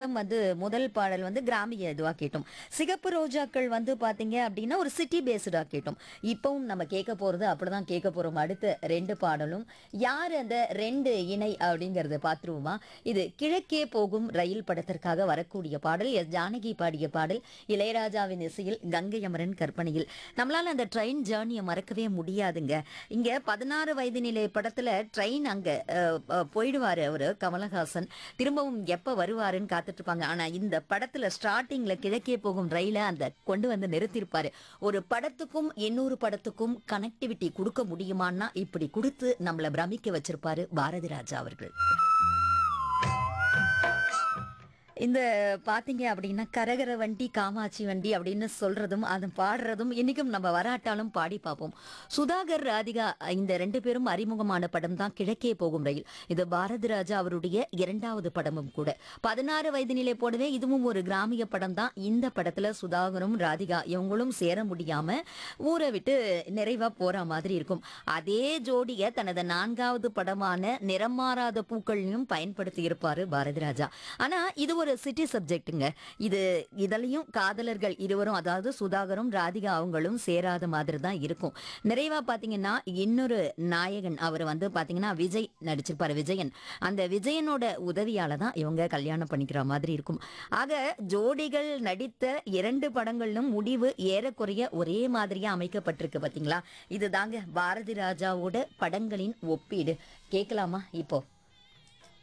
படம் வந்து முதல் பாடல் வந்து கிராமிய இதுவா கேட்டோம் சிகப்பு ரோஜாக்கள் வந்து பாத்தீங்க அப்படின்னா ஒரு சிட்டி பேஸ்டா கேட்டோம் இப்பவும் நம்ம கேட்க போறது அப்படிதான் கேட்க போறோம் அடுத்த ரெண்டு பாடலும் யார் அந்த ரெண்டு இணை அப்படிங்கறத பாத்துருவோமா இது கிழக்கே போகும் ரயில் படத்திற்காக வரக்கூடிய பாடல் எஸ் ஜானகி பாடிய பாடல் இளையராஜாவின் இசையில் கங்கை அமரன் கற்பனையில் நம்மளால அந்த ட்ரெயின் ஜேர்னியை மறக்கவே முடியாதுங்க இங்க பதினாறு வயது நிலை படத்துல ட்ரெயின் அங்க அஹ், அஹ், போயிடுவாரு அவரு கமலஹாசன் திரும்பவும் எப்ப வருவாருன்னு காத்துட்டு இருப்பாங்க ஆனா இந்த படத்துல ஸ்டார்டிங்ல கிழக்கே போகும் ரயில அந்த கொண்டு வந்து நிறுத்தியிருப்பாரு ஒரு படத்துக்கும் இன்னொரு படத்துக்கும் கனெக்டிவிட்டி கொடுக்க முடியுமான்னா இப்படி கொடுத்து நம்மள பிரமிக்க வச்சிருப்பாரு பாரதி ராஜா அவர்கள் இந்த பாத்தீங்க அப்படின்னா கரகர வண்டி காமாட்சி வண்டி அப்படின்னு சொல்றதும் அது பாடுறதும் இன்னைக்கும் நம்ம வராட்டாலும் பாடி பார்ப்போம் சுதாகர் ராதிகா இந்த ரெண்டு பேரும் அறிமுகமான படம் தான் கிழக்கே போகும் ரயில் இது பாரதி ராஜா அவருடைய இரண்டாவது படமும் கூட பதினாறு வயது நிலை போடவே இதுவும் ஒரு கிராமிய படம் தான் இந்த படத்துல சுதாகரும் ராதிகா இவங்களும் சேர முடியாம ஊரை விட்டு நிறைவா போற மாதிரி இருக்கும் அதே ஜோடிய தனது நான்காவது படமான நிறம் மாறாத பூக்களையும் பயன்படுத்தி இருப்பாரு பாரதி ராஜா ஆனா இது ஒரு சிட்டி சப்ஜெக்ட்டுங்க இது இதுலயும் காதலர்கள் இருவரும் அதாவது சுதாகரும் ராதிகா அவங்களும் சேராத மாதிரி தான் இருக்கும் நிறைவா பாத்தீங்கன்னா இன்னொரு நாயகன் அவர் வந்து பாத்தீங்கன்னா விஜய் நடிச்சிருப்பாரு விஜயன் அந்த விஜயனோட உதவியால தான் இவங்க கல்யாணம் பண்ணிக்கிற மாதிரி இருக்கும் ஆக ஜோடிகள் நடித்த இரண்டு படங்களிலும் முடிவு ஏறக்குறைய ஒரே மாதிரியா அமைக்கப்பட்டிருக்கு பாத்தீங்களா இதுதாங்க பாரதி ராஜாவோட படங்களின் ஒப்பீடு கேட்கலாமா இப்போ